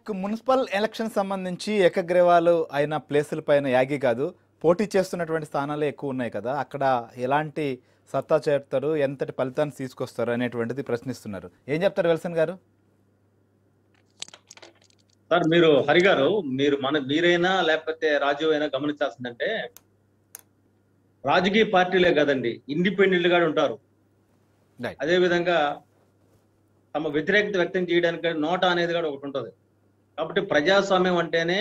Municipal election సంబంధించి ఏకగ్రీవాలు అయిన ప్లేసుల పైన యాగి కాదు పోటీ చేస్తున్నటువంటి స్థానాలే ఎక్కువ ఉన్నాయి కదా అక్కడ ఎలాంటి సత్తా చేరుతారు ఎంతటి ఫలితాన్ని తీసుకొస్తారు అనేటువంటిది ప్రశ్నిస్తున్నారు ఏం చెప్తారు విల్సన్ గారు సార్ మీరు హరి గారు మీరు మన మీరైనా లేకపోతే రాజు అయినా గమనించాల్సిందంటే రాజకీయ పార్టీలే కదండి ఇండిపెండెంట్ గా ఉంటారు Right. అదే విధంగా తమ వ్యతిరేకత వ్యక్తం చేయడానికి నోట అనేది కూడా ఒకటి ఉంటుంది కాబట్టి ప్రజాస్వామ్యం అంటేనే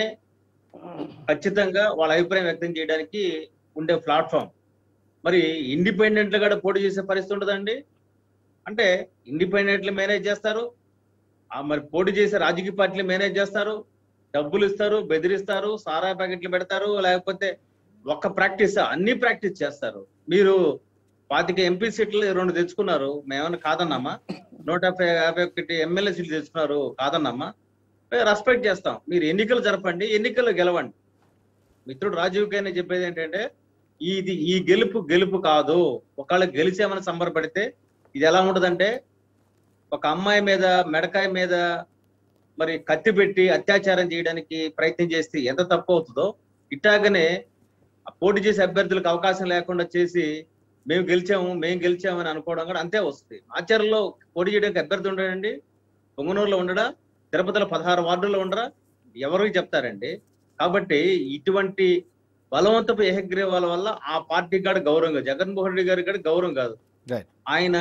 ఖచ్చితంగా వాళ్ళ అభిప్రాయం వ్యక్తం చేయడానికి ఉండే ప్లాట్ఫామ్ మరి ఇండిపెండెంట్ కూడా పోటీ చేసే పరిస్థితి ఉంటుందండి అంటే ఇండిపెండెంట్లు మేనేజ్ చేస్తారు ఆ మరి పోటీ చేసే రాజకీయ పార్టీలు మేనేజ్ చేస్తారు డబ్బులు ఇస్తారు బెదిరిస్తారు సారా ప్యాకెట్లు పెడతారు లేకపోతే ఒక్క ప్రాక్టీస్ అన్ని ప్రాక్టీస్ చేస్తారు మీరు పాతిక ఎంపీ సీట్లు రెండు తెచ్చుకున్నారు మేమన్నా కాదన్నామా నూట యాభై యాభై ఒకటి ఎమ్మెల్యే సీట్లు తెచ్చుకున్నారు కాదన్నామా రెస్పెక్ట్ చేస్తాం మీరు ఎన్నికలు జరపండి ఎన్నికల్లో గెలవండి మిత్రుడు రాజీవ్ కైనా చెప్పేది ఏంటంటే ఇది ఈ గెలుపు గెలుపు కాదు ఒకవేళ గెలిచామని సంబరపడితే ఇది ఎలా ఉంటదంటే ఒక అమ్మాయి మీద మెడకాయ మీద మరి కత్తి పెట్టి అత్యాచారం చేయడానికి ప్రయత్నం చేస్తే ఎంత తప్పు అవుతుందో ఇట్టాగనే ఆ పోటీ చేసే అభ్యర్థులకు అవకాశం లేకుండా చేసి మేము గెలిచాము మేము గెలిచాము అని అనుకోవడం కూడా అంతే వస్తుంది ఆచారంలో పోటీ చేయడానికి అభ్యర్థి ఉండడండి పొంగనూరులో ఉండడా తిరుపతిలో పదహారు వార్డుల్లో ఉండరా ఎవరికి చెప్తారండి కాబట్టి ఇటువంటి బలవంతపు ఏకగ్రీవాల వల్ల ఆ పార్టీ కాడ గౌరవం కాదు జగన్మోహన్ రెడ్డి గారి కాడ గౌరవం కాదు Right. ఆయన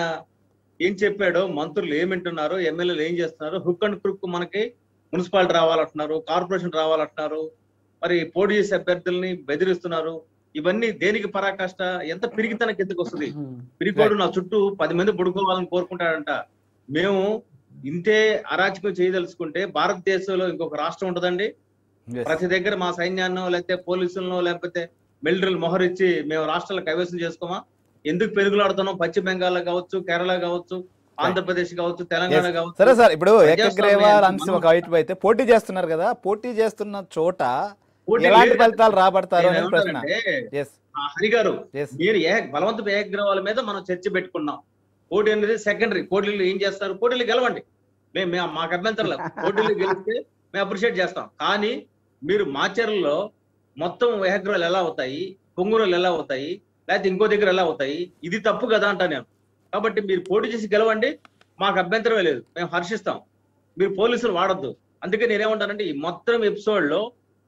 ఏం చెప్పాడో మంత్రులు ఏమింటున్నారు ఎమ్మెల్యేలు ఏం చేస్తున్నారు హుక్ అండ్ క్రుక్ మనకి మున్సిపాలిటీ రావాలంటున్నారు కార్పొరేషన్ రావాలంటున్నారు మరి పోటీ చేసే అభ్యర్థుల్ని బెదిరిస్తున్నారు ఇవన్నీ దేనికి పరాకాష్ట ఎంత పిరిగితన కిందకు వస్తుంది పిరికోడు నా చుట్టూ పది మంది పడుకోవాలని కోరుకుంటాడంట మేము ఇంతే అరాచకం చేయదలుచుకుంటే భారతదేశంలో ఇంకొక రాష్ట్రం ఉంటదండి Yes. ప్రతి దగ్గర మా సైన్యాన్నో లేకపోతే పోలీసులను లేకపోతే మిలిటరీలు మొహరిచ్చి మేము రాష్ట్రాలు కైవసం చేసుకోమా ఎందుకు పెరుగులాడుతున్నాం పశ్చిమ బెంగాల్ కావచ్చు కేరళ కావచ్చు ఆంధ్రప్రదేశ్ కావచ్చు తెలంగాణ Yes. కావచ్చు సరే సార్ ఇప్పుడు ప్రజాస్వామ్యం ఏకగ్రీవాల అంశం మనం- ఒక వైపు అయితే పోటీ చేస్తున్నారు కదా పోటీ చేస్తున్న చోట పోటీ ఎలాంటి లేదు. ఫలితాలు రాబడతారు నేను అనేది ప్రశ్న ఏమంటానంటే, ఎస్ ఆ హరి గారు ఎస్ మీరు ఏ బలవంతపు ఏకగ్రహాల మీద మనం చర్చ పెట్టుకున్నాం పోటీ అనేది సెకండరీ పోటీలు ఏం చేస్తారు పోటీలు గెలవండి మేము మేము మాకు అభ్యంతరం లేదు పోటీలు గెలిస్తే మేము అప్రిషియేట్ చేస్తాం కానీ మీరు మాచర్లలో మొత్తం ఏకగ్రహాలు ఎలా అవుతాయి పొంగురులు ఎలా అవుతాయి లేకపోతే ఇంకో దగ్గర ఎలా అవుతాయి ఇది తప్పు కదా అంటా నేను కాబట్టి మీరు పోటీ చేసి గెలవండి మాకు అభ్యంతరమే లేదు మేము హర్షిస్తాం మీరు పోలీసులు వాడొద్దు అందుకే నేనేమంటానంటే ఈ మొత్తం ఎపిసోడ్ లో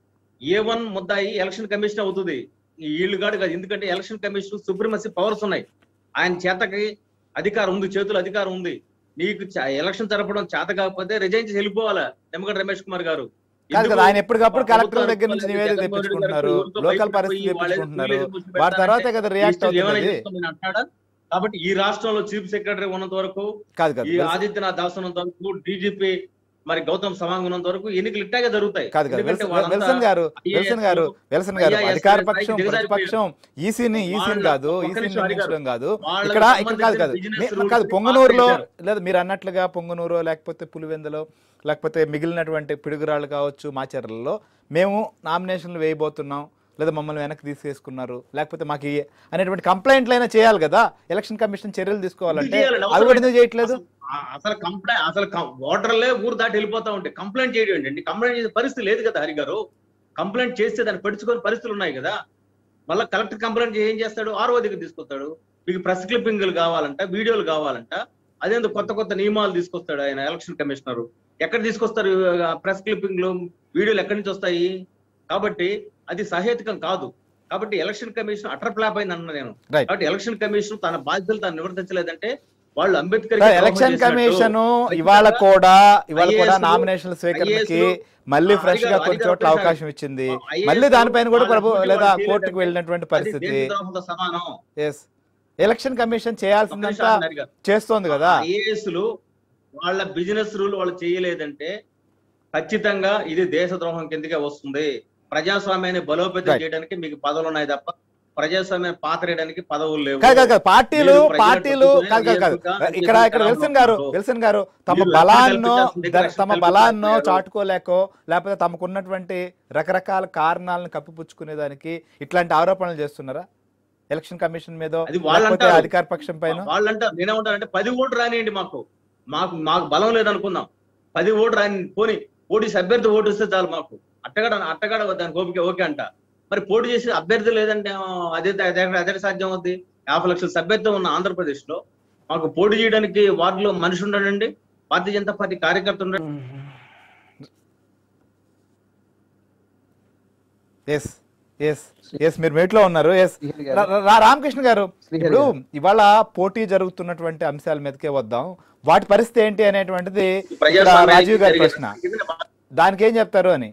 ఏ వన్ ముద్దాయి ఎలక్షన్ కమిషన్ అవుతుంది ఈ వీళ్ళు కాదు కాదు ఎందుకంటే ఎలక్షన్ కమిషన్ సుప్రీమసీ పవర్స్ ఉన్నాయి ఆయన చేతకి అధికారం ఉంది చేతులు అధికారం ఉంది నీకు చ- ఎలక్షన్ జరపడం చేత కాకపోతే రిజైన్ చేసి వెళ్ళిపోవాలా నిమ్మగడ్డ రమేష్ కుమార్ గారు కాదు కదా ఆయన ఎప్పటికప్పుడు మా కలెక్టర్ ప్రభుత్వాలు దగ్గర నుంచి నివేదిక జగన్మోహన్ రెడ్డి తెప్పించుకుంటున్నారు గారు ఎవరితో లోకల్ బయటకు పరిస్థితి పోయి వాళ్ళేదో తెప్పించుకుంటున్నారు వీళ్ళేదో కూర్చోబెడతారంటే వారి తర్వాత కదా రియాక్ట్ ఈస్ట్ ఏమైనా అవుతుంది చేస్తామని అంటాడా కాబట్టి ఈ రాష్ట్రంలో చీఫ్ సెక్రటరీ ఉన్నంత వరకు కాదు కాదు ఈ ఆదిత్యనాథ్ దాస్ ఉన్నంత వరకు డీజీపీ మరి గౌతమ్ సవాంగ్ ఉన్నంత వరకు ఎన్నికలు ఇట్టాగే జరుగుతాయి కాదు కాదు ఎందుకంటే విల్సన్ వాళ్ళంతా Wilson garu Wilson garu Wilson గారు IAS అధికార స్థాయికి పక్షం దిగజారిపోయారు. ప్రతిపక్షం ఈసీని ఈసీని వాళ్ళ- కాదు ఒక్క ఈసీని నిమిషం అడిగారు. నియమించడం కాదు వాళ్ళకి ఇక్కడ ఇక్కడ కాదు కాదు సంబంధించిన మీ- business కాదు rules పొంగనూరులో పాస్ చేశారు. లేదా మీరు అన్నట్లుగా పొంగనూరు లేకపోతే పులివెందులో లేకపోతే మిగిలినటువంటి పిడుగురాళ్ళు కావచ్చు మాచర్లలో మేము నామినేషన్లు వేయబోతున్నాం లేదా మమ్మల్ని వెనక్కి తీసేసుకున్నారు లేకపోతే మాకు ఈ- అనేటువంటి కంప్లైంట్లు అయినా చేయాలి కదా ఎలక్షన్ కమిషన్ చర్యలు తీసుకోవాలంటే చేయాలండి, అవి కూడా ఎందుకు చేయట్లేదు అసలు- అసలు కంప్లైంట్ అసలు ఓటర్లే ఊరు దాటి వెళ్ళిపోతా ఉంటాయి కంప్లైంట్ చేయడం ఏంటండి కంప్లైంట్ చేసే పరిస్థితి లేదు కదా హరి గారు కంప్లైంట్ చేస్తే దాన్ని పడుచుకొని పరిస్థితులు ఉన్నాయి కదా మళ్ళీ కలెక్టర్ కంప్లైంట్ చేసి ఏం చేస్తాడు ఆరో దగ్గర తీసుకొస్తాడు మీకు ప్రెస్ క్లిప్పింగ్లు కావాలంట వీడియోలు కావాలంట అదేందో కొత్త కొత్త నియమాలు తీసుకొస్తాడు ఆయన ఎలక్షన్ కమిషనర్ ఎక్కడ తీసుకొస్తారు ప్రెస్ క్లిప్పింగ్లు వీడియోలు ఎక్కడి నుంచి వస్తాయి కాబట్టి అది సహేతుకం కాదు కాబట్టి ఎలక్షన్ కమిషన్ అటర్ ఫ్లాప్ అయింది అన్న నేను Right. కాబట్టి ఎలక్షన్ కమిషన్ తన బాధ్యతలు తాను నివర్తించలేదంటే వాళ్ళు అంబేద్కర్ సార్, ఎలక్షన్ కమిషన్ ఇవాళ కూడా ఇవాళ కూడా IAS నామినేషన్ల స్వీకరణకి IAS మళ్ళీ ఆ, ఫ్రెష్ గా అడిగారు, కొన్ని అడిగారు చోట్ల ఒకసారి. అవకాశం ఇచ్చింది IAS మళ్ళీ దానిపైన కూడా వాళ్ళ ప్రభు డ్యూటీ లేదా వాళ్ళు కోర్టుకు చేయలేదంటే వెళ్ళినటువంటి పరిస్థితి దేశద్రోహంతో సమానం ఎస్ ఎలక్షన్ కమిషన్ ఒక్క చేయాల్సిందంతా నిమిషం అడిగారు. చేస్తోంది కదా ఐఏఎస్ లు వాళ్ళ బిజినెస్ రూల్ వాళ్ళు చేయలేదంటే ఖచ్చితంగా ఇది దేశద్రోహం కిందకే వస్తుంది ప్రజాస్వామ్యాన్ని బలోపేతం Right. చేయడానికి మీకు పదవులు ఉన్నాయి తప్ప ప్రజాస్వామ్యాన్ని పాతరేయడానికి పదవులు లేవు కాదు కాదు కాదు పార్టీలు మీరు ప్రజలకు పార్టీలు చూసుకునే కాదు కాదు కాదు నియోజకవర్గ ఇక్కడ ఇక్కడ విల్సన్ గారు ఉన్నారు. విల్సన్ గారు తమ మీరు బలాన్నో కల్పించాల్సిన ద- declaration తమ కల్పించాల్సిన బలాన్నో గారు. చాటుకోలేకో లేకపోతే తమకున్నటువంటి రకరకాల కారణాలను కప్పిపుచ్చుకునే దానికి ఇట్లాంటి ఆరోపణలు చేస్తున్నారా ఎలక్షన్ కమిషన్ మీద అది వాళ్ళు లేకపోతే అంటారు. అధికార పక్షం పైన వాళ్ళంటారు నేనేమంటానంటే పది ఓట్లు రానియండి మాకు మాకు మాకు బలం లేదనుకుందాం పది ఓట్లు రాని పోని పోటీ చేసే అభ్యర్థి ఓటు వస్తే చాలు మాకు అట్టగడ అట్టగడ దానికి ఓపిక ఓకే అంట మరి పోటీ చేసే అభ్యర్థి లేదంటే ఆ, అదే అదే అదే సాధ్యం అవుద్ది యాభై లక్షల సభ్యత్వం ఉన్న ఆంధ్రప్రదేశ్ లో మాకు పోటీ చేయడానికి వార్డులో మనిషి ఉండడండి భారతీయ జనతా పార్టీ కార్యకర్త ఉండండి ఎస్ ఎస్ ఎస్ మీరు మేట్లో ఉన్నారు ఎస్ శ్రీహరి గారు. రామకృష్ణ గారు శ్రీహరి ఇప్పుడు గారు. ఇవాళ పోటీ జరుగుతున్నటువంటి అంశాల మీదకే వద్దాం వాటి పరిస్థితి ఏంటి అనేటువంటిది ఇక్కడ ప్రజాస్వామ్యానికి రాజీవ్ గారి జరిగే ప్రశ్న ఇది బా- దానికి ఏం చెప్తారు అని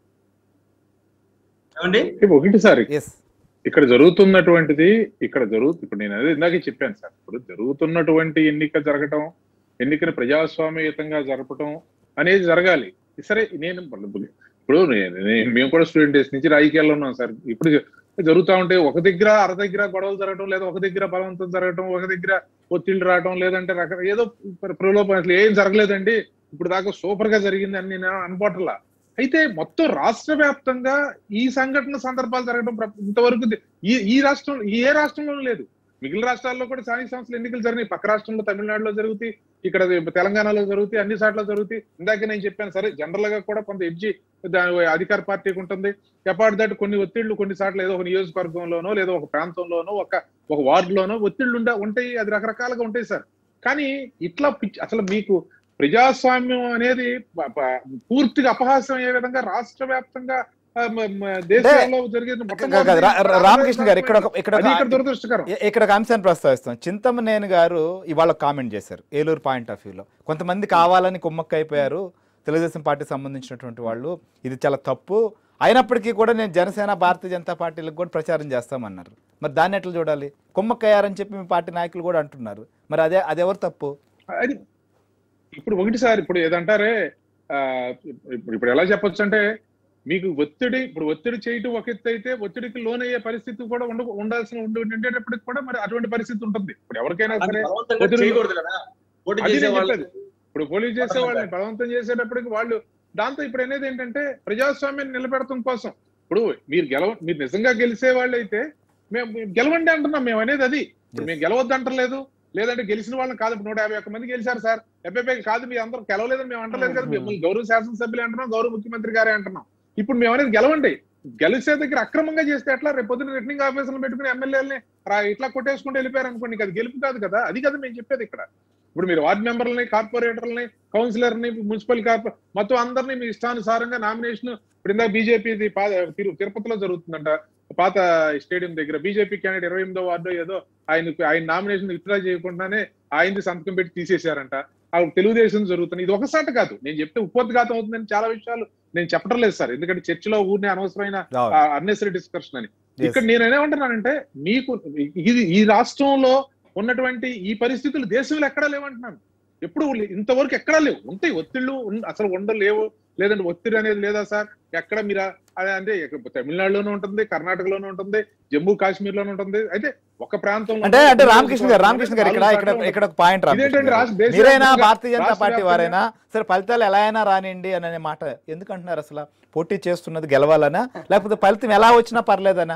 ఏమండి ఒకటి సార్ ఎస్ ఇక్కడ జరుగుతున్నటువంటిది ఇక్కడ జరుగు ఇప్పుడు నేను అదే ఇందాకే చెప్పాను సార్ ఇప్పుడు జరుగుతున్నటువంటి ఎన్నిక జరగటం ఎన్నికను ప్రజాస్వామ్యయుతంగా జరపటం అనేది జరగాలి సరే నేను ఇప్పుడు నేను- నేను- మేము కూడా స్టూడెంట్ డేస్ నుంచి రాజకీయాల్లో ఉన్నాం సార్ ఇప్పుడు జరుగుతా ఉంటే ఒక దగ్గర అర దగ్గర గొడవలు జరగటం లేదా ఒక దగ్గర బలవంతం జరగటం ఒక దగ్గర ఒత్తిళ్లు రావటం లేదంటే రక ఏదో ప్ర- ప్రలోభం అసలు ఏం జరగలేదండి ఇప్పుడు దాకా సూపర్ గా జరిగింది అని నేను అనుకోవట్లా అయితే మొత్తం రాష్ట్ర వ్యాప్తంగా ఈ సంఘటన సందర్భాలు జరగడం ప్ర- ఇంతవరకు ది- ఈ ఈ రాష్ట్రం ఏ రాష్ట్రంలోనూ లేదు మిగిలిన రాష్ట్రాల్లో కూడా స్థానిక సంస్థల ఎన్నికలు జరిగినాయి పక్క రాష్ట్రంలో తమిళనాడులో జరుగుతాయి ఇక్కడ తెలంగాణలో జరుగుతాయి అన్ని సార్లు జరుగుతాయి ఇందాక నేను చెప్పాను సరే జనరల్ గా కూడా కొంత ఎడ్జి దాని అధికార పార్టీకి ఉంటుంది ఎపాటి దట్ కొన్ని ఒత్తిళ్లు కొన్ని సార్లు ఏదో ఒక నియోజకవర్గంలోనో లేదా ఒక ప్రాంతంలోనో ఒక ఒక వార్డులోనో ఒత్తిళ్లు ఉండ ఉంటాయి అది రకరకాలుగా ఉంటాయి సార్ కానీ ఇట్లా పిచ్చి- అసలు మీకు ప్రజాస్వామ్యం అనేది ప- ప- పూర్తిగా అపహాస్యం అయ్యే విధంగా రాష్ట్ర వ్యాప్తంగా ఆ, మ- మ- దేశంలో జరిగేది కాదు, కాదు, రా- రా- రామకృష్ణ గారు ఇక్కడ ఒక- ఇక్కడ ఒక- అది ఇక్కడ దురదృష్టకరం ఇ- ఇక్కడ ఒక అంశాన్ని ప్రస్తావిస్తాం చింతమనేని గారు ఇవాళ కామెంట్ చేశారు ఏలూరు పాయింట్ ఆఫ్ వ్యూలో కొంతమంది కావాలని కుమ్మక్క అయిపోయారు తెలుగుదేశం పార్టీ సంబంధించినటువంటి వాళ్ళు ఇది చాలా తప్పు అయినప్పటికీ కూడా నేను జనసేన భారతీయ జనతా పార్టీలకు కూడా ప్రచారం చేస్తామన్నారు మరి దాన్ని ఎట్లా చూడాలి కుమ్మక్కయ్యారని చెప్పి మీ పార్టీ నాయకులు కూడా అంటున్నారు మరి అదే అదెవరు తప్పు అది ఇప్పుడు ఒకటి సార్ ఇప్పుడు ఏదంటారే ఆ, ఇప్పుడు ఇప్పుడు ఎలా చెప్పొచ్చు అంటే మీకు ఒత్తిడి ఇప్పుడు ఒత్తిడి చేయటం ఒక ఎత్తు అయితే ఒత్తిడికి లోనయ్యే పరిస్థితి కూడా ఉండ ఉండాల్సిన ఉండి ఉండేటప్పటికి కూడా మరి అటువంటి పరిస్థితి ఉంటుంది ఇప్పుడు ఎవరికైనా అది సరే బలవంతంగా ఒత్తిడి- చేయకూడదు కదా పోటీ అది చేసే నేను వాళ్ళు చెప్పేది. ఇప్పుడు పోలీస్ చేసే వాళ్ళని బలవంతం చేసేటప్పటికి వాళ్ళు దాంతో ఇప్పుడు అనేది ఏంటంటే ప్రజాస్వామ్యాన్ని నిలబెడటం కోసం ఇప్పుడు మీరు గెలవ మీరు నిజంగా గెలిచే వాళ్ళు అయితే మేము మేము గెలవండి అంటున్నాం మేము అనేది అది ఇప్పుడు మేము గెలవద్దు అంటలేదు లేదంటే గెలిచిన వాళ్ళని కాదు ఇప్పుడు నూట యాభై ఒక్క మంది గెలిచారు సార్ ఎబ్బెబ్బే కాదు మీ అందరూ గెలవలేదని మేము అంటలేదు కదా మిమ్మల్ని గౌరవ శాసనసభ్యులు అంటున్నాం గౌరవ ముఖ్యమంత్రి గారే అంటున్నాం ఇప్పుడు మేము అనేది గెలవండి గెలిచే దగ్గర అక్రమంగా చేస్తే ఎట్లా రేపు పొద్దున రిటర్నింగ్ ఆఫీసర్లు పెట్టుకుని ఎమ్మెల్యేలని ఇట్లా కొట్టేసుకుంటూ వెళ్ళిపోయారు అనుకోండి నీకు అది గెలుపు కాదు కదా అది కదా మేము చెప్పేది ఇక్కడ ఇప్పుడు మీరు వార్డు మెంబర్లని కార్పొరేటర్లని కౌన్సిలర్ని మున్సిపల్ కార్పొ మొత్తం అందరినీ మీ ఇష్టానుసారంగా నామినేషన్ ఇప్పుడు ఇందాక బీజేపీ తిరుపతిలో జరుగుతుందంట పాత స్టేడియం దగ్గర బీజేపీ క్యాండిడేట్ ఇరవై ఎనిమిదో వార్డు ఏదో ఆయన ఆయన నామినేషన్ విత్డ్రా చేయకుండానే ఆయనది సంతకం పెట్టి తీసేశారంట ఆ తెలుగుదేశం జరుగుతుంది ఇది ఒకసారి కాదు నేను చెప్తే ఉపోద్ఘాతం అవుతుందని చాలా విషయాలు నేను చెప్పడం లేదు సార్ ఎందుకంటే చర్చిలో ఊరిని అనవసరమైన అవును. అన్నెసరీ డిస్కషన్ అని Yes. ఇక్కడ నేను ఏమంటున్నానంటే మీకు ఇది ఈ రాష్ట్రంలో ఉన్నటువంటి ఈ పరిస్థితులు దేశంలో ఎక్కడా లేవంటున్నాను ఎప్పుడు లే- ఇంతవరకు ఎక్కడా లేవు ఉంటాయి ఒత్తిళ్లు ఉన్- అసలు ఉండలేవు లేదంటే ఒత్తిడి అనేది లేదా సార్ ఎక్కడ మీరు అదే అంటే ఎక్క- తమిళనాడులోనూ ఉంటుంది కర్ణాటకలోనూ ఉంటుంది జమ్మూ కాశ్మీర్ లోనూ ఉంటుంది అయితే ఒక ప్రాంతంలో అంటే అంటే రామకృష్ణ గారు రామకృష్ణ గారు ఇక్కడ ఇక్కడ ఇక్కడ ఒక పాయింట్ ఇదేంటండి రాష్ట్ర- దేశ మీరైనా వ్యాప్తంగా- భారతీయ జనతా రాష్ట్ర పార్టీ వ్యాప్తంగా- వారైనా సరే ఫలితాలు ఎలా అయినా రానిండి అనే మాట ఎందుకు అంటున్నారు అసలు పోటీ చేస్తున్నది గెలవాలనా లేకపోతే ఫలితం ఎలా వచ్చినా పర్లేదనా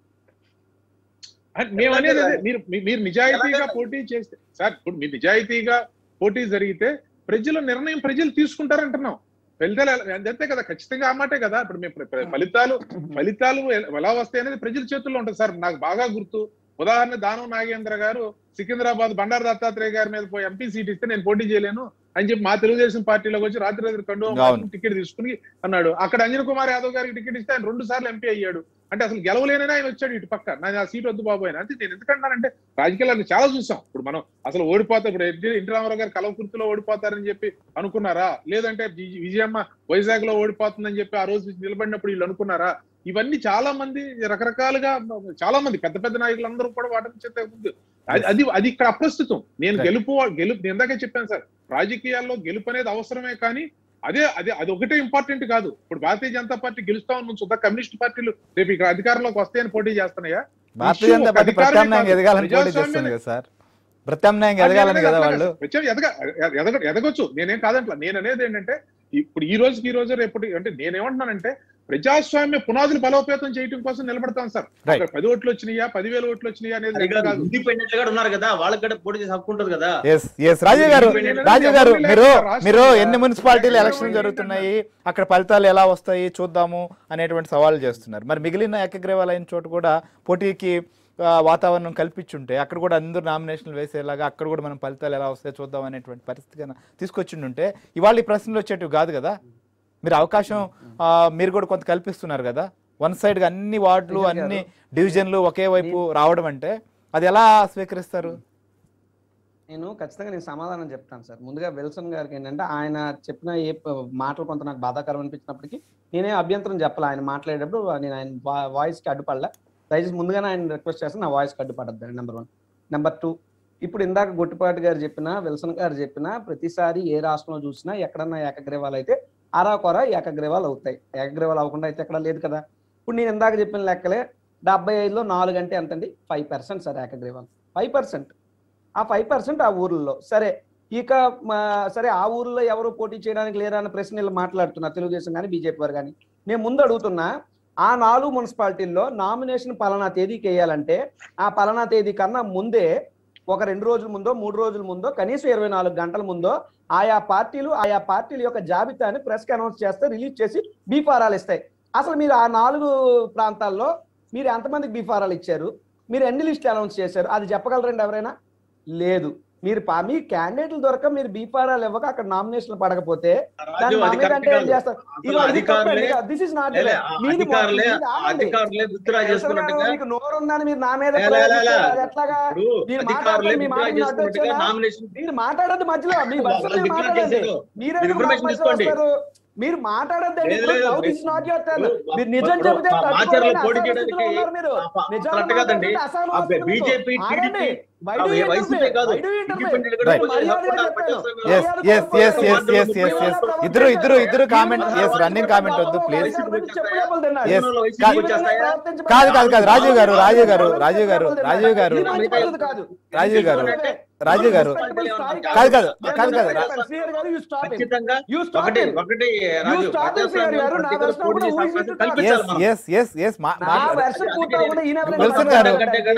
అంటే మేము అనేది అదే, మీరు మీ- మీరు నిజాయితీగా పోటీ చేస్తే సార్ ఇప్పుడు మీరు నిజాయితీగా పోటీ జరిగితే ప్రజల నిర్ణయం ప్రజలు తీసుకుంటారంటున్నాం ఫలితాలు ఎలా- అంతే కదా ఖచ్చితంగా ఆ మాటే కదా ఇప్పుడు మేము ప్ర- ప్ర- ఫలితాలు ఫలితాలు ఎ- ఎలా వస్తాయి అనేది ప్రజల చేతుల్లో ఉంటుంది సార్ నాకు బాగా గుర్తు ఉదాహరణ దానం నాగేంద్ర గారు సికింద్రాబాద్ బండారు దత్తాత్రేయ గారి మీద పోయి ఎంపీ సీట్ ఇస్తే నేను పోటీ చేయలేను అని చెప్పి మా తెలుగుదేశం పార్టీలోకి వచ్చి రాత్రి రాత్రి కండు అవును. టికెట్ తీసుకుని అన్నాడు అక్కడ అంజన్ కుమార్ యాదవ్ గారికి టికెట్ ఇస్తే ఆయన రెండు సార్లు ఎంపీ అయ్యాడు అంటే అసలు గెలవలేనని ఆయన వచ్చాడు ఇటు పక్క నాకు ఆ సీట్ వద్దు బాబు ఆయన అంటే నేను ఎందుకంటానంటే రాజకీయాలు చాలా చూసాం ఇప్పుడు మనం అసలు ఓడిపోతా ఇప్పుడు ఎన్టీ ఎన్టీ రామారావు గారు కలవకుర్తిలో ఓడిపోతారని చెప్పి అనుకున్నారా లేదంటే విజ- విజయమ్మ వైజాగ్ లో ఓడిపోతుందని చెప్పి ఆ రోజు నిలబడినప్పుడు వీళ్ళు అనుకున్నారా ఇవన్నీ చాలా మంది రకరకాలుగా చాలా మంది పెద్ద పెద్ద నాయకులందరూ కూడా వాటిని చెత్త ముందు అది అది అది ఇక్కడ అప్రస్తుతం నేను Right. గెలుపు గెలుపు నేను ఇందాకే చెప్పాను సార్ రాజకీయాల్లో గెలుపు అనేది అవసరమే కానీ అదే అదే అది ఒకటే ఇంపార్టెంట్ కాదు ఇప్పుడు భారతీయ జనతా పార్టీ గెలుస్తామని ముందు సుద్ధా కమ్యూనిస్ట్ పార్టీలు రేపు ఇక్కడ అధికారంలోకి వస్తాయని పోటీ చేస్తున్నాయా భారతీయ జనతా పార్టీ అధికారమే ప్రత్యామ్నాయంగా కాదు. ఎదగాలని పోటీ ప్రజాస్వామ్యం చేస్తుంది కదా సార్ ప్రత్యామ్నాయంగా ఎదగాలని కదా వాళ్ళు వచ్చే ఎదగ ఎదగ ఎదగొచ్చు నేనేం కాదంట్లా నేను అనేది ఏంటంటే ఇప్పుడు ఈ రోజుకి ఈ రోజు రేపు అంటే నేనేమంటున్నానంటే ప్రజాస్వామ్య పునాదులు బలోపేతం చేయడం కోసం నిలబడతాం సార్ Right. అక్కడ పది ఓట్లు వచ్చినాయా పదివేల ఓట్లు వచ్చినాయా అనేది లెక్క కాదు ఇండిపెండెంట్ గా ఉన్నారు కదా వాళ్ళకి కూడా పోటీ చేసే హక్కు ఉంటుంది కదా ఎస్ ఎస్ రాజీవ్ గారు రాజీవ్ గారు మీరు మీరు ఎన్ని మున్సిపాలిటీలు ఎలక్షన్ జరుగుతున్నాయి అక్కడ ఫలితాలు ఎలా వస్తాయి చూద్దాము అనేటువంటి సవాళ్ళు చేస్తున్నారు మరి మిగిలిన ఏకగ్రీవాలు అయిన చోట కూడా పోటీకి ఆ, వాతావరణం కల్పించుంటే అక్కడ కూడా అందరూ నామినేషన్లు వేసేలాగా అక్కడ కూడా మనం ఫలితాలు ఎలా వస్తాయో చూద్దాం అనేటువంటి పరిస్థితి కన్నా తీసుకొచ్చిండుంటే ఇవాళ ఈ ప్రశ్నలు వచ్చేటివి కాదు కదా మీరు అవకాశం ఆ, మీరు కూడా కొంత కల్పిస్తున్నారు కదా వన్ సైడ్గా అన్ని వార్డులు నిజం అన్ని కాదు. డివిజన్లు ఒకే వైపు రావడం అంటే అది ఎలా స్వీకరిస్తారు నేను ఖచ్చితంగా నేను సమాధానం చెప్తాను సార్ ముందుగా విల్సన్ గారికి ఏంటంటే ఆయన చెప్పిన ఏ ప- మాటలు కొంత నాకు బాధాకరం అనిపించినప్పటికీ నేనే అభ్యంతరం చెప్పాలి ఆయన మాట్లాడేటప్పుడు నేను ఆయన వా- voice కి అడ్డుపడలే దయచేసి ముందుగానే ఆయన రిక్వెస్ట్ చేస్తే నా వాయిస్కి అడ్డుపడద్దు నెంబర్ వన్ నెంబర్ టూ ఇప్పుడు ఇందాక గుట్టుపాటి గారు చెప్పిన విల్సన్ గారు చెప్పిన ప్రతిసారి ఏ రాష్ట్రంలో చూసినా ఎక్కడన్నా ఏకగ్రీవాలు అయితే అరాకొర ఏకగ్రీవాలు అవుతాయి ఏకగ్రీవాలు అవ్వకుండా అయితే ఎక్కడ లేదు కదా ఇప్పుడు నేను ఇందాక చెప్పిన లెక్కలే డెబ్బై ఐదులో నాలుగు అంటే ఎంతండి ఫైవ్ పర్సెంట్ సార్ ఏకగ్రీవాలు ఫైవ్ పర్సెంట్ ఆ ఫైవ్ పర్సెంట్ ఆ ఊర్లో సరే ఇక మా- సరే ఆ ఊర్లో ఎవరు పోటీ చేయడానికి లేరా అన్న ప్రశ్న వీళ్ళు మాట్లాడుతున్నారు తెలుగుదేశం కానీ బీజేపీ వారు కానీ నేను ముందు అడుగుతున్నా ఆ నాలుగు మున్సిపాలిటీల్లో నామినేషన్ పలానా తేదీకి వేయాలంటే ఆ పలానా తేదీ కన్నా ముందే ఒక రెండు రోజుల ముందో మూడు రోజుల ముందో కనీసం ఇరవై నాలుగు గంటల ముందో ఆయా పార్టీలు ఆయా పార్టీల యొక్క జాబితాని ప్రెస్కి అనౌన్స్ చేస్తే రిలీజ్ చేసి బీఫారాలు ఇస్తాయి అసలు మీరు ఆ నాలుగు ప్రాంతాల్లో మీరు ఎంతమందికి బీఫారాలు ఇచ్చారు మీరు ఎన్ని లిస్టులు అనౌన్స్ చేశారు అది చెప్పగలరండి ఎవరైనా లేదు మీరు పా- మీ క్యాండిడేట్లు దొరక మీరు బీఫారాలు ఇవ్వక అక్కడ నామినేషన్లు పడకపోతే దాన్ని రాజు, మా అది మీద కరెక్ట్ అంటే ఏం కాదు. చేస్తారు అసలు ఇగో ఇది అధికారులే తప్పండి. This is not లే, లే, right. ఆ మీది అధికారులే మీది ఆగండి. అధికారులే విత్డ్రా అసలు చేసుకున్నట్టుగా మీకు నోరు ఉందని మీరు నా మీద లే, లే, ప్రయోగం లే, లే. చేస్తారు. అది ఎట్లాగా ఇప్పుడు మీరు అధికారులే మాట్లాడండి, మీ విత్డ్రా మాటలు చేసుకున్నట్టుగా అడ్డొచ్చేనా? నామినేషన్ మీరు మాట్లాడద్దు మధ్యలో మీ వాళ్ళు వర్షం మీరు declare మాట్లాడండి చేశారు. మీరే మీరు ఎందుకు information మాకు మధ్యలో తీసుకోండి. వస్తారు? మీరు మాట్లాడద్దండి లేదు, లేదు. Now this is not your turn. ఇప్పుడు మీరు నిజం ఇప్పుడు చెబితే మా తట్టుకోలేని మాచర్లో పోటీ అసహాయ చేయడానికి స్థితిలో ఉన్నారు మీరు. ఆ ప- నిజాలు కరెక్ట్ కాదండి. మాట్లాడితే అసహనం ఆ వస్తుంది మీకు. బీజేపీ, ఆగండి. టీడీపీ, Why do అవి you వైసీపీ interfere? కాదు. Why do you interfere? Independent గా Right. పోటీ చేసే హక్కు మర్యాదగా నాకు చెప్పాను. ప్రజాస్వామ్యం ఎస్ మర్యాదగా ఎస్ చెప్పాను. Yes yes yes yes yes ఇద్దరు ఇద్దరు ఇద్దరు కామెంట్ ఎస్ రన్నింగ్ కామెంట్ వద్దు ప్లీజ్ Yes. కాదు కాదు కాదు కాదు రాజీవ్ గారు రాజీవ్ గారు రాజీవ్ గారు రాజీవ్ గారు రాజీవ్ గారు రాజీవ్ గారు కాదు కాదు కాదు కాదు రా- ఖచ్చితంగా You stop ఒకటి him. ఒకటి రాజు You stop him, sir. ప్రజాస్వామ్యం గారు, నా ప్రతిగా version పోటీ కూడా చేసే ఊహించి అవకాశం కాదు. కల్పించాలి ఎస్ మనం. ఎస్ ఎస్ ఎస్ మా మాట్లా- Wilson garu.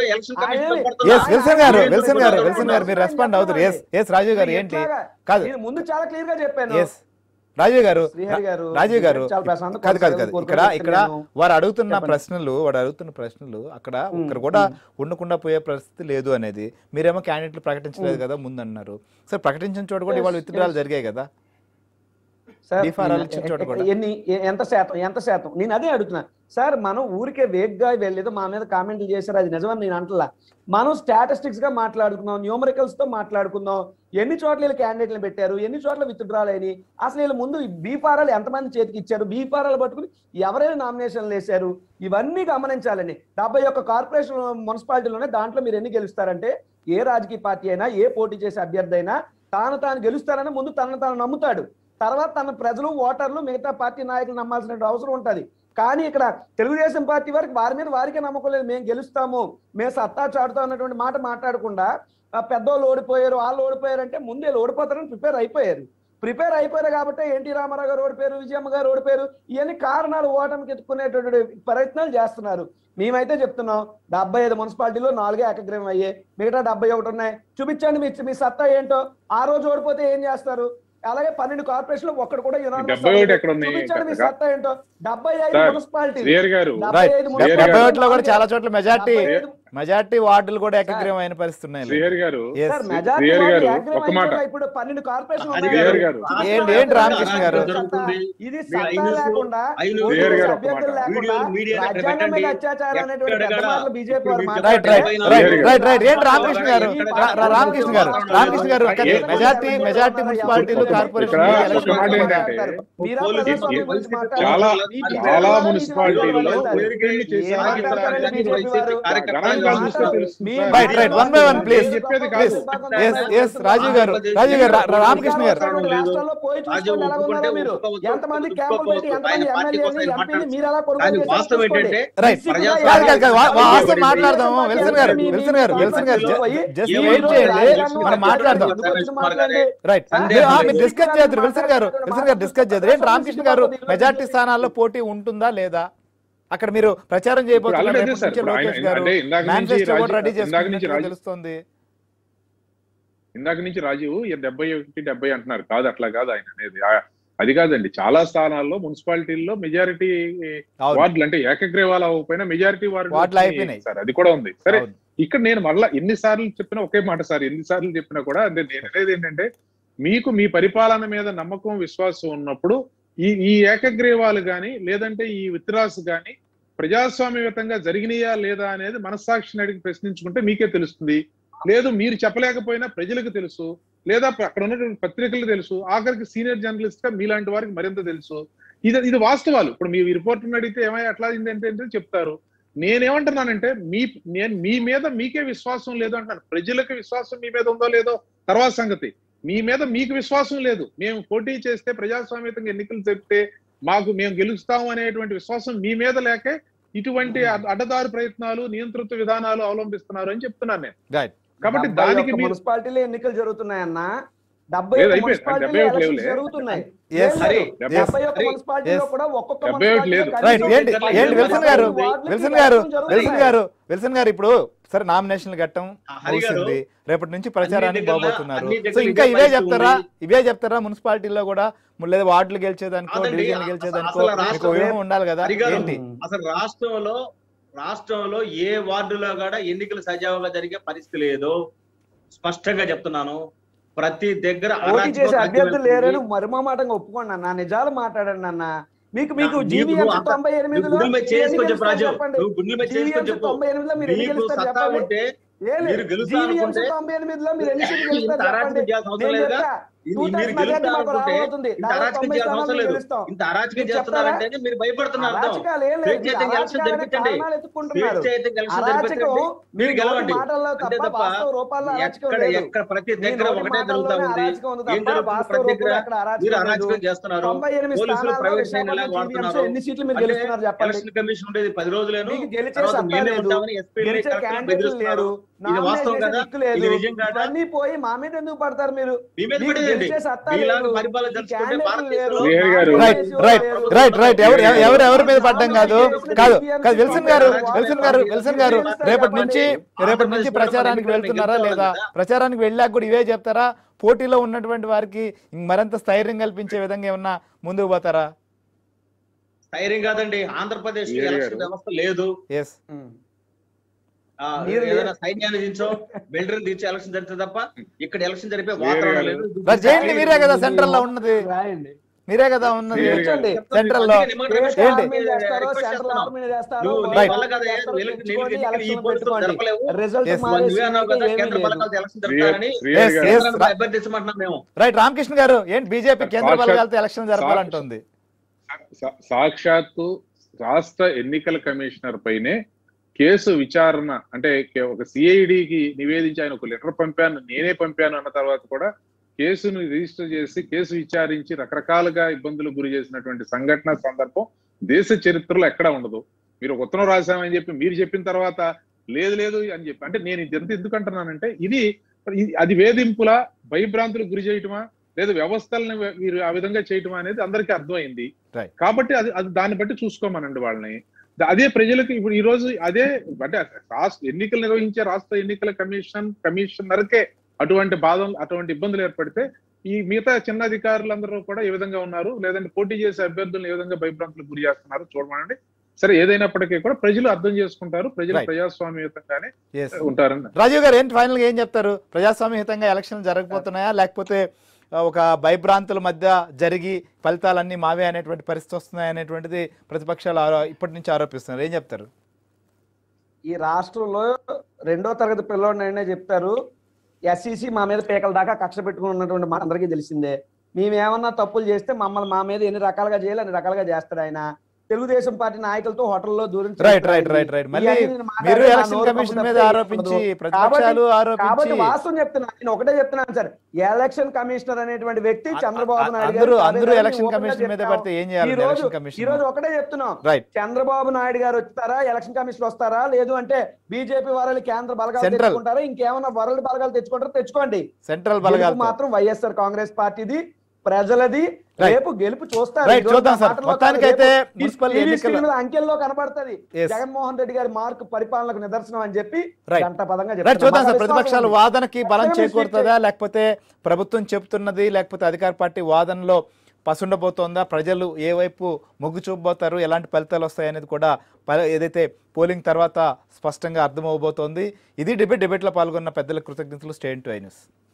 Yes Wilson garu Wilson garu Wilson garu మీరు రెస్పాండ్ అవుతారు ఎస్ ఎస్ రాజీవ్ గారు ఏంటి కాదు నేను ముందు చాలా క్లియర్ గా చెప్పాను ఎస్ రాజీవ్ గారు శ్రీహరి గారు, రాజీవ్ గారు చాలా ప్రశాంతంగా కాదు కాదు కాదు కోరుకునే ఇక్కడ వ్యక్తిని ఇక్కడ నేను. వారు అడుగుతున్న చెప్పండి. ప్రశ్నలు వాడు అడుగుతున్న ప్రశ్నలు అక్కడ ఉమ్, ఒక్కరు కూడా ఉమ్. ఉండకుండా పోయే పరిస్థితి లేదు అనేది మీరేమో క్యాండిడేట్లు ప్రకటించలేదు కదా ముందు అన్నారు సరే ప్రకటించిన చోట కూడా Yes, ఇవాళ విత్డ్రాలు yes. జరిగాయి కదా సార్ డిఫారాలు నేను ఇచ్చిన చోట ఎ- కూడా. ఎన్ని ఎ- ఎంత శాతం ఎంత శాతం నేను అదే అడుగుతున్నా సార్ మనం ఊరికే వేగ్గా వెళ్ళేదో మా మీద కామెంట్లు చేశారు అది నిజమని నేను అంటలా మనం స్టాటిస్టిక్స్ గా మాట్లాడుకుందాం న్యూమరికల్స్ తో మాట్లాడుకుందాం ఎన్ని చోట్ల వీళ్ళు క్యాండిడేట్లు పెట్టారు ఎన్ని చోట్ల విత్డ్రాల్ అయినాయి అసలు వీళ్ళు ముందు బీఫారాలు ఎంతమంది చేతికి ఇచ్చారు బీఫారాలు పట్టుకుని ఎవరైనా నామినేషన్లు వేశారు ఇవన్నీ గమనించాలండి డెబ్బై ఒక్క కార్పొరేషన్ మున్సిపాలిటీలోనే దాంట్లో మీరు ఎన్ని గెలుస్తారంటే ఏ రాజకీయ పార్టీ అయినా ఏ పోటీ చేసే అభ్యర్థి అయినా తాను తాను గెలుస్తారని ముందు తనను తాను నమ్ముతాడు తర్వాత తన ప్రజలు ఓటర్లు మిగతా పార్టీ నాయకులు నమ్మాల్సిన అవసరం ఉంటది కానీ ఇక్కడ తెలుగుదేశం పార్టీ వారికి వారి మీద వారికే నమ్మకం లేదు మేము గెలుస్తాము మేము సత్తా చాటుతాం అన్నటువంటి మాట మాట్లాడకుండా ఆ పెద్దోళ్ళు ఓడిపోయారు వాళ్ళు ఓడిపోయారు అంటే ముందే వీళ్ళు ఓడిపోతారని ప్రిపేర్ అయిపోయారు ప్రిపేర్ అయిపోయారు కాబట్టి ఎన్టీ రామారావు గారు ఓడిపోయారు విజయమ్మ గారు ఓడిపోయారు ఇవన్నీ కారణాలు ఓటమికి ఎత్తుకునేటువంటి ప్రయత్నాలు చేస్తున్నారు మేమైతే చెప్తున్నాం డెబ్బై ఐదు మున్సిపాలిటీలో నాలుగే ఏకగ్రీవం అయ్యాయి మిగతా డెబ్బై ఒకటి ఉన్నాయి చూపించండి మీ మీ సత్తా ఏంటో ఆ రోజు ఓడిపోతే ఏం చేస్తారు అలాగే పన్నెండు కార్పొరేషన్లు ఒక్కడు కూడా unanimous డెబ్బై ఒకటి ఎక్కడ ఉన్నాయి? చూపించండి మీ కరెక్ట్గా? సత్తా ఏంటో డెబ్బై ఐదు సార్, మున్సిపాలిటీ శ్రీహరి గారు రైట్ శ్రీహరి డెబ్బై గారు. ఒకటిలో కూడా చాలా చోట్ల మెజార్టీ డెబ్బై ఐదు- మెజార్టీ వార్డులు కూడా ఏకగ్రీవం అయిన పరిస్థితి ఉన్నాయి శ్రీహరి గారు Yes. సార్, majority శ్రీహరి వాళ్ళు గారు, ఏకగ్రీవం ఒక్క మాట. అయిపోయి ఇప్పుడు పన్నెండు కార్పొరేషన్లు అది ఉన్నాయి. శ్రీహరి గారు. ఏంటి- ఏంటి రామకృష్ణ గారు? జరుగుతుంది. ఇది మీ సత్తా ఐదు లేకుండా ఐదు ఓటు శ్రీహరి గారు వేసే ఒక్క అభ్యర్థులు మాట. లేకుండా వీడియోలు మీడియాలో అక్కడ రాజ్యాంగం మీద పెట్టండి. అత్యాచారం అనేటువంటి ఎక్కడ పెద్ద మాటలు బీజేపీ వారు ఇప్పుడు రైట్ రైట్ మాట్లాడితే రైట్ గారు. రైట్ రైట్ ఏంటి రామకృష్ణ గారు రా- రా- రామకృష్ణ గారు రామకృష్ణ గారు ఒక్కటి మెజార్టీ మెజార్టీ మున్సిపాలిటీలు కార్పొరేషన్ ఇక్కడ ఎలక్షన్ ఒక మాట జరుగుతున్నాయి. ఏంటంటే, మీరా పోలీసు ప్రజాస్వామ్యం ఈ గురించి చాలా మాట్లాడారు. మీ చాలా బీజేపీ మున్సిపాలిటీల్లో వాళ్ళు వేరుకేళ్లు చేసే ఏం మాట్లాడతారండి కార్యక్రమాలు బీజేపీ వారు? గణాంకాలు గణాంకాలు చూస్తే తెలుస్తుంది మీ sir. Right, right. One by one, please. నేను చెప్పేది Please. కాదు Yes, yes, రాజీవ్ గారు రాజీవ్ గారు రా- రామకృష్ణ గారు రాష్ట్రాల్లో పోయి చూసుకోండి ఎలా ఉన్నారో మీరు ఎంతమంది క్యాంపులు పెట్టి ఎంతమంది ఎమ్మెల్యేలు ఎంపీలు మీరు ఎలా కొనుగోలు కానీ చేశారో వాస్తవం చూసుకోండి. ఏంటంటే రైట్ సిగ్గుగా ప్రజా- కాదు కాదు కాదు వా- వా- మీ- వాస్తవం మీ- మాట్లాడదాము మీ- విల్సన్ గారు మీ- విల్సన్ గారు మీ- విల్సన్ గారు పోయి జస్ట్ ఏమో వెయిట్ చేయండి రాజకీయ మనం మాట్లాడదాం ఎందుకు వచ్చి మాట్లాడండి? రైట్ సందేహం మీరు- ఆ, లేదు. మీరు డిస్కస్ చేద్దరు Wilson garu Wilson garu discuss చేద్దరు ఏంటి రామకృష్ణ గారు మెజార్టీ స్థానాల్లో పోటీ ఉంటుందా లేదా అక్కడ మీరు ప్రచారం ఇప్పుడు చేయబోతున్నారు అలాగే రేపటి సార్ నుంచే ఇప్పుడు ఆయన- లోకేష్ గారు అంటే ఇందాక నుంచి మేనిఫెస్టో కూడా రాజీ- రెడీ ఇందాక నుంచి చేసుకున్నట్టుగా రాజీ- తెలుస్తుంది ఇందాక నుంచి రాజీవ్ ఈ డెబ్బై ఒకటి డెబ్బై అంటున్నారు కాదు అట్లా కాదు ఆయన అనేది ఆ- అది కాదండి చాలా స్థానాల్లో మున్సిపాలిటీల్లో మెజారిటీ అవును. వార్డులు అంటే ఏకగ్రీవాలు అవ్వకపోయినా మెజారిటీ వార్డులు వార్డులు అయిపోయినాయి. సార్ అది కూడా ఉంది సరే అవును. ఇక్కడ నేను మళ్ళా ఎన్నిసార్లు చెప్పినా ఒకే మాట సార్ ఎన్నిసార్లు చెప్పినా కూడా అంటే నేను అనేది ఏంటంటే మీకు మీ పరిపాలన మీద నమ్మకం విశ్వాసం ఉన్నప్పుడు ఈ ఈ ఏకగ్రీవాలు కానీ లేదంటే ఈ విత్రాస్ కానీ ప్రజాస్వామ్యయుతంగా జరిగినాయా లేదా అనేది మనస్సాక్షిని అడిగి ప్రశ్నించుకుంటే మీకే తెలుస్తుంది లేదు మీరు చెప్పలేకపోయినా ప్రజలకు తెలుసు లేదా అక్కడ ఉన్నటువంటి పత్రికలు తెలుసు ఆఖరికి సీనియర్ జర్నలిస్ట్ గా మీలాంటి వారికి మరింత తెలుసు ఇది ఇది వాస్తవాలు ఇప్పుడు మీ రిపోర్టర్ అడిగితే ఏమై అట్లా అయింది అంటే అంటే చెప్తారు నేనేమంటున్నానంటే మీ నేను మీ మీద మీకే విశ్వాసం లేదు అంటున్నాను ప్రజలకు విశ్వాసం మీ మీద ఉందో లేదో తర్వాత సంగతి మీ మీద మీకు విశ్వాసం లేదు మేము పోటీ చేస్తే ప్రజాస్వామ్యతంగా ఎన్నికలు చెప్తే మాకు మేము గెలుస్తాం అనేటువంటి విశ్వాసం మీ మీద లేకే ఇటువంటి అడ్- అడ్డదారు ప్రయత్నాలు నియంతృత్వ విధానాలు అవలంబిస్తున్నారు అని చెప్తున్నాను నేను రైట్ కాబట్టి డెబ్బై దానికి ఒక్క మీరు మున్సిపాలిటీలో ఎన్నికలు జరుగుతున్నాయన్న డెబ్బై లేదు, ఒక్క అయిపోయింది. మున్సిపాలిటీలో డెబ్బై ఒకటి ఎలక్షన్స్ లేవులే. జరుగుతున్నాయి Yes. లేదు, హరి, లేదు. yes. డెబ్బై ఒక్క హరి, మున్సిపాలిటీలో yes. కూడా ఒక్కొక్క డెబ్బై ఒకటి మున్సిపాలిటీలో లేదు. కనీసం రైట్ ఏంటి ఇట్లా ఏంటి ఇట్లా విల్సన్ గారు వార్డులకి విల్సన్ గారు ఎలక్షన్స్ జరుగుతున్నాయి. విల్సన్ గారు విల్సన్ గారు ఇప్పుడు సరే నామినేషన్లు ఘట్టం హరి గారు, ముగిసింది రేపటి నుంచి ప్రచారానికి దగ్గరలా- పోబోతున్నారు అన్ని సో దగ్గర ఇంకా ఇదే ఇవే పరిస్థితి చెప్తారా ఉంది. ఇవే చెప్తారా మున్సిపాలిటీలో కూడా ము- లేదా వార్డులు గెలిచేదానికో కాదండి, డివిజన్లు అసలు గెలిచేదానికో అసలు మీకు రాష్ట్రం వ్యూహం ఉండాలి కదా హరి గారు, ఏంటి అసలు రాష్ట్రంలో రాష్ట్రంలో ఏ వార్డులో కూడా ఎన్నికలు సజావుగా జరిగే పరిస్థితి లేదు స్పష్టంగా చెప్తున్నాను ప్రతి దగ్గర పోటీ అరాచకం చేసే రాజ్యం అభ్యర్థులు వెళ్తుంది. లేరని మర్మమాటంగా ఒప్పుకోండి అన్న నిజాలు మాట్లాడండి అన్న మీకు మీకు నీకు జీవీఎంసీ అంత- తొంభై నువ్వు ఎనిమిదిలో గుండెల మీద ఎన్ని చేసుకో చెప్పు గెలుస్తారు రాజు చెప్పండి నువ్వు గుండెల మీద చేసుకో జీవీఎంసీ చెప్పు తొంభై ఎనిమిదిలో మీరు ఎన్ని నీకు గెలుస్తారు సత్తా చెప్పండి ఉంటే ఏ లేదు. మీరు గెలుస్తా జీవీఎంసీ అనుకుంటే తొంభై ఎనిమిదిలో మీరు ఎన్ని సీట్లు ఇంత గెలుస్తారు అరాచకం చెప్పండి చేయాల్సిన అవసరం నేను లేదుగా చెప్తా. ఇది Two మీరు thirds majority గెలుస్తా మాకు అనుకుంటే రాబోతుంది. ఇంత దాదాపు అరాచకం తొంభై చేయాల్సిన స్థానాలు అవసరం మీరు లేదు గెలుస్తాం. ఇంత అరాచకం మీరు చేస్తున్నారంటే మీరు భయపడుతున్నారు అర్థం అరాచకాలు ఏం లేదు. స్వేచ్ఛ అయితే మీరు ఎలక్షన్ అరాచకాలనే జరిపించండి కారణాలు ఎత్తుకుంటున్నారు. స్వేచ్ఛ అయితే ఎలక్షన్ అరాచకం జరిపించండి మీరు మీ గెలవండి నోటి మాటల్లో అంతే తప్ప తప్ప వాస్తవ రూపాల్లో అరాచకం ఎక్కడ లేదు. ఎక్కడ ప్రతి మీ దగ్గర నోటి ఒకటే జరుగుతా మాటల్లోనే ఉంది అరాచకం ఉంది ఏం తప్ప జరుగుతుంది వాస్తవ ప్రతి దగ్గర రూపంలో ఎక్కడ మీరు అరాచకం లేదు. అరాచకం చేస్తున్నారు తొంభై ఎనిమిది పోలీసులు స్థానాల్లో ప్రైవేట్ విశాఖపట్నం లాగా జీవీఎంసీ వాడుతున్నారు ఎన్ని సీట్లు మీరు అంటే గెలుస్తున్నారు చెప్పండి ఎలక్షన్ కమిషన్ ఉండేది పది రోజులేను మీకు గెలిచే తర్వాత సత్తా మేమే లేదు. ఉంటామని ఎస్పీ గెలిచే క్యాండిడేట్లు లేరు ఇది వాస్తవం నామినేట్ కదా చేసే దిక్కు లేదు ఇది నిజం కాదా ఇవన్నీ పోయి మా మీద ఎందుకు పడతారు మీరు మీ మీద మీకు పడేదండి గెలిచే సత్తా మీలాగా లేదు. పరిపాలన ఈ జరుపుకుంటే క్యాండిడేట్లు భారతదేశంలో లేరు. శ్రీహరి గారు. రైట్ రైట్ రైట్ రైట్ ఎవరు ఎవ- ఎవరు ఎవరి మీద పడ్డం కాదు కాదు కాదు Wilson garu Wilson garu Wilson గారు రేపటి నుంచి రేపటి నుంచి ప్రచారానికి వెళ్తున్నారా లేదా ప్రచారానికి వెళ్ళాక కూడా ఇవే చెప్తారా పోటీలో ఉన్నటువంటి వారికి మరింత స్థైర్యం కల్పించే విధంగా ఏమన్నా ముందుకు పోతారా ధైర్యం కాదండి ఆంధ్రప్రదేశ్ ఏ ఎలక్షన్ గారు? వ్యవస్థ లేదు ఎస్ ఉమ్. ఆ, మీరు ఏదైనా సైన్యాన్ని దించో బిల్డర్ దించి ఎలక్షన్ జరుగుతుంది తప్ప ఇక్కడ ఎలక్షన్ జరిపే వేరే వాతావరణం గారు. లేదు మరి చేయండి మీరే కదా సెంట్రల్ లో ఉన్నది రాయండి మీరే కదా ఉన్నది వేరే గారు. కూర్చోండి. సెంట్రల్ లో అందుకే నిమ్మగడ్డ స్టేట్ రమేష్ ఏంటి? ఆర్మీ చేస్తారో రిక్వెస్ట్ సెంట్రల్ చేస్తున్నాం. ఆర్మీ చేస్తారో నువ్వు నీ Right. వల్ల కదా చేస్తారో వీళ్ళకి తెచ్చుకోండి, నీళ్ళకి ఈ ఎలక్షన్ పోలీసులు పెట్టుకోండి. జరపలేవు రిజల్ట్ Yes. మారే నువ్వే అన్నావు కదా సీట్లకి ఏమీ కేంద్ర లేదు. బలగాలతో ఎలక్షన్ జరుపుతారని శ్రీహరి Yes, గారు. yes. కేంద్రానికి అభ్యర్థించమంటున్నాం మేము రైట్ రామకృష్ణ గారు ఏంటి బీజేపీ కేంద్ర సాక్షాత్- బలగాలతో ఎలక్షన్ జరపాలంటుంది సా- సాక్షాత్తు రాష్ట్ర ఎన్నికల కమిషనర్ పైనే కేసు విచారణ అంటే కే- ఒక సిఐడికి నివేదించి ఆయన ఒక లెటర్ పంపాను నేనే పంపాను అన్న తర్వాత కూడా కేసును రిజిస్టర్ చేసి కేసు విచారించి రకరకాలుగా ఇబ్బందులు గురి చేసినటువంటి సంఘటన సందర్భం దేశ చరిత్రలో ఎక్కడా ఉండదు మీరు ఒక ఉత్తరం రాశామని చెప్పి మీరు చెప్పిన తర్వాత లేదు లేదు అని చెప్పి అంటే నేను ఇది ఎంత ఎందుకు అంటున్నానంటే ఇది ఇది- అది వేధింపుల భయభ్రాంతులకు గురి చేయటమా లేదా వ్యవస్థలను మీరు ఆ విధంగా చేయటమా అనేది అందరికీ అర్థమైంది Right. కాబట్టి అది అది దాన్ని బట్టి చూసుకోమనండి వాళ్ళని ద- అదే ప్రజలకు ఇప్పుడు ఈ రోజు అదే అంటే రాష్ట్ర ఎన్నికలు నిర్వహించే రాష్ట్ర ఎన్నికల కమిషన్ కమిషనర్కే అటువంటి బాధలు అటువంటి ఇబ్బందులు ఏర్పడితే ఈ మిగతా చిన్న అధికారులందరూ కూడా ఏ విధంగా ఉన్నారు లేదంటే పోటీ చేసే అభ్యర్థులను ఏ విధంగా భయభ్రాంతులకు గురి చేస్తున్నారు చూడమనండి సరే ఏదైనప్పటికీ కూడా ప్రజలు అర్థం చేసుకుంటారు ప్రజలు Right. ప్రజాస్వామ్యయుతంగానే ఎస్ ఉంటారని రాజీవ్ గారు ఏంటి ఫైనల్ గా ఏం చెప్తారు ప్రజాస్వామ్యహితంగా ఎలక్షన్ జరగబోతున్నాయా లేకపోతే ఆ, ఒక భయభ్రాంతుల మధ్య జరిగి ఫలితాలన్నీ మావే అనేటువంటి పరిస్థితి వస్తున్నాయి అనేటువంటిది ప్రతిపక్షాలు ఆరో- ఇప్పటి నుంచి ఆరోపిస్తున్నారు ఏం చెప్తారు ఈ రాష్ట్రంలో రెండో తరగతి పిల్లోడినైనా చెప్తారు ఎస్సీసీ మా మీద పీకల దాకా కక్ష పెట్టుకుని ఉన్నటువంటి మాట అందరికీ తెలిసిందే మేము ఏమన్నా తప్పులు చేస్తే మమ్మల్ని మా మీద ఎన్ని రకాలుగా చేయాలి అన్ని రకాలుగా చేస్తాడు ఆయన తెలుగుదేశం పార్టీ నాయకులతో హోటల్లో దూరం రైట్ రైట్ రైట్ రైట్ మళ్ళీ మీరు ఎలక్షన్ కమిషన్ మీద ఆరోపించి ప్రతిపక్షాలు కాబట్టి ఆరోపించి వాస్తవం చెప్తున్నాను నేను ఒకటే చెప్తున్నాను సార్ ఎలక్షన్ కమిషనర్ అనేటువంటి వ్యక్తి చంద్రబాబు నాయుడు అందరూ గారు అందరూ అదే ఎలక్షన్ ఓపెన్ గా కమిషన్ మీద చెప్తాం. పడితే ఏం చేయాలి ఈ రోజు ఎలక్షన్ ఈ కమిషన్ రోజు ఒకటే చెప్తున్నాం రైట్ చంద్రబాబు నాయుడు గారు వస్తారా ఎలక్షన్ కమిషన్ వస్తారా లేదు అంటే బీజేపీ వారు కేంద్ర బలగాలు Central. తెచ్చుకుంటారా ఇంకేమైనా వరల్డ్ బలగాలు తెచ్చుకుంటారా తెచ్చుకోండి సెంట్రల్ గెలుపు బలగాలు మాత్రం వైఎస్ఆర్ కాంగ్రెస్ పార్టీది ప్రజలది Right. రేపు గెలుపు చూస్తారు Right, ఈ రోజు చూద్దాం నా సార్. మాటల్లో మొత్తానికైతే కాదు, రేపు మున్సిపల్ TV ఎన్నికల- screen మీద అంకెల్లో కనబడుతుంది Yes. జగన్మోహన్ రెడ్డి గారి మార్క్ పరిపాలనకు నిదర్శనం అని చెప్పి Right. గంట పదంగా రైట్ చెప్తున్నా. చూద్దాం సార్ మాకు ప్రతిపక్షాల విశ్వాసం ఉంది. వాదనకి బలం ఖచ్చితంగా మీరు చేకూరుతుందా లేకపోతే ప్రభుత్వం చెప్తున్నది లేకపోతే అధికార పార్టీ వాదనలో పసుండబోతోందా ప్రజలు ఏ వైపు మొగ్గు చూపబోతారు ఎలాంటి ఫలితాలు వస్తాయి అనేది కూడా ప- ఏదైతే పోలింగ్ తర్వాత స్పష్టంగా అర్థమవబోతోంది ఇది డిబేట్ డిబేట్లో పాల్గొన్న పెద్దల కృతజ్ఞతలు స్టేట్ టు ఐ న్యూస్